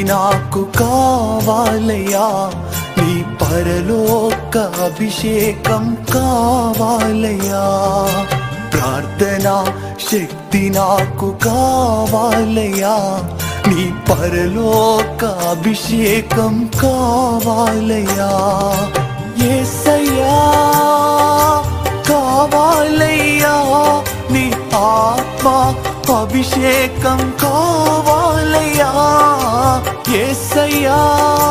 నాకు కావాలయ్యా నీ పరలోక అభిషేకం కావాలయ్యా ప్రార్థన శక్తి నాకు కావాలయ్యా నీ పరలోక అభిషేకం కావాలయ్యా ఏసయ్యా కావాలయ్యా నీ ఆత్మ అభిషేకం కావాలయ్యా ఏసయ్యా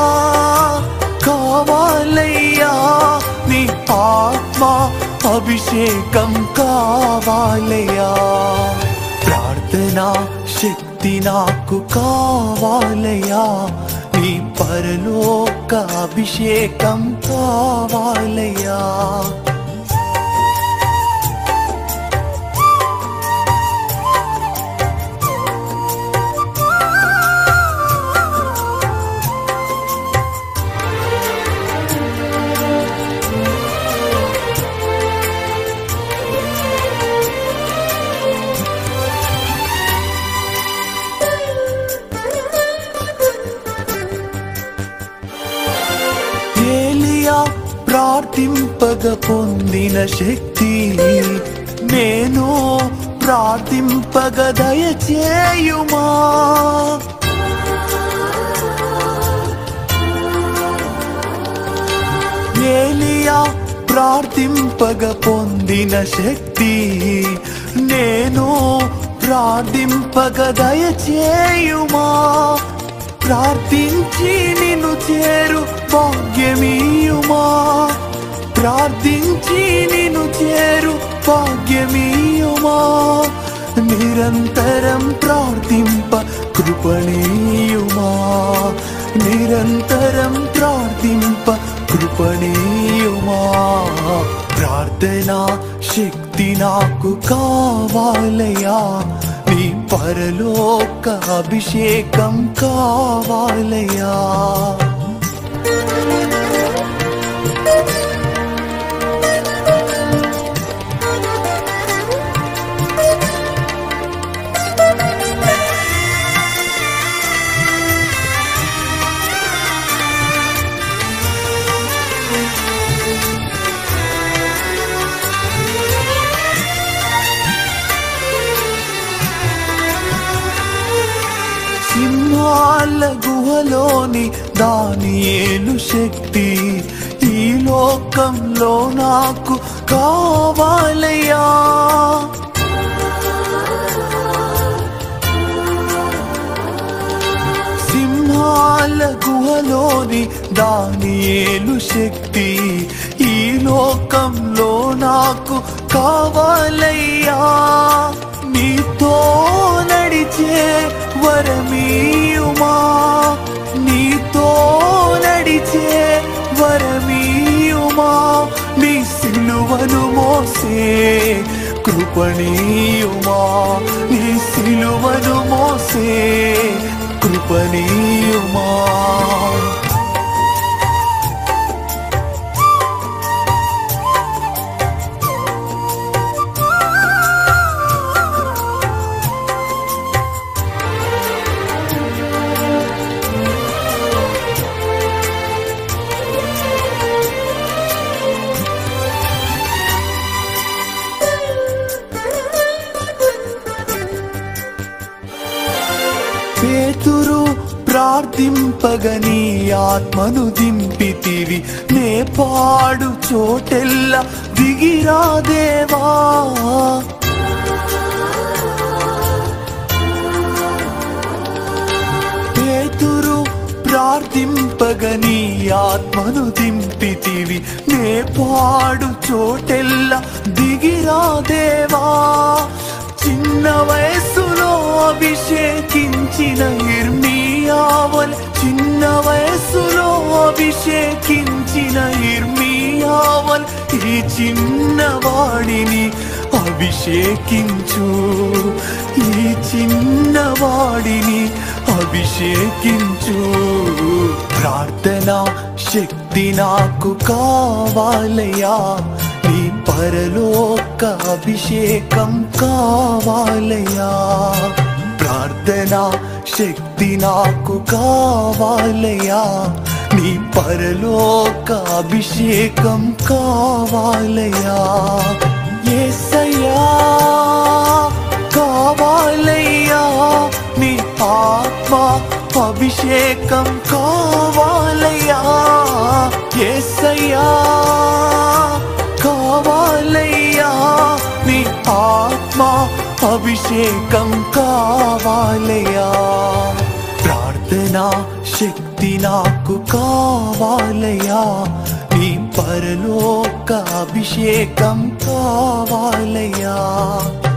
కావాలయ్యా నీ ఆత్మ అభిషేకం కావాలయ్యా ప్రార్థన శక్తి నాకు కావాలయ్యా నీ పరలోక అభిషేకం కావాలయ్యా ఏలియా ప్రార్థింపగ పొందిన శక్తి నేను ప్రార్థింపగ దయచేయుమా ఏలియా ప్రార్థింపగ పొందిన శక్తి నేను ప్రార్థింపగ దయచేయుమా ప్రార్థించి నిన్ను చేరు భాగ్యమీయుమా ప్రార్థించి నిన్ను చేరు భాగ్యమీయుమా నిరంతరం ప్రార్థింప కృపణీయుమా నిరంతరం ప్రార్థింప కృపణీయుమా ప్రార్థన శక్తి నాకు కావాలయా నీ పరలోక అభిషేకం కావాలయా సింహాల గుహలోని దానియేలు శక్తి ఈ లోకంలో నాకు కావాలయ్యా సింహాల గుహలోని దానియేలు శక్తి ఈ లోకంలో నాకు కావాలయ్యా నీతో నడిచే వరమీయుమా నీతో నడిచే వరమీయుమా నీ సిలువను మోసే కృపణీయుమా నీ సిలువను మోసే కృపణీయుమా పేతురు ప్రార్థింపగని ఆత్మను దింపితివి నే పాడు చోటెల్ల దిగిరాదేవా పేతురు ప్రార్థింపగని ఆత్మను దింపితివి నే పాడు చోటెల్ల దిగిరాదేవా చిన్న వయస్సులో అభిషేకించిన ఇర్మియావల్ చిన్న వయస్సులో అభిషేకించిన ఇర్మియావల్ ఈ చిన్నవాడిని అభిషేకించు ఈ చిన్నవాడిని అభిషేకించు ప్రార్థన శక్తి నాకు కావాలయా నీ పరలోక అభిషేకం కావాలయా ప్రార్థన శక్తి నాకు కావాలయ్యా నీ పరలోక అభిషేకం కావాలయ్యా ఏసయ్యా కావాలయ్యా నీ ఆత్మ అభిషేకం కావాలయ్యా ఏసయ్యా కావాలయ్యా నీ ఆత్మ అభిషేకం కావాలయ్యా ప్రార్థన శక్తి నాకు కావాలయ్యా నీ పరలోక అభిషేకం కావాలయ్యా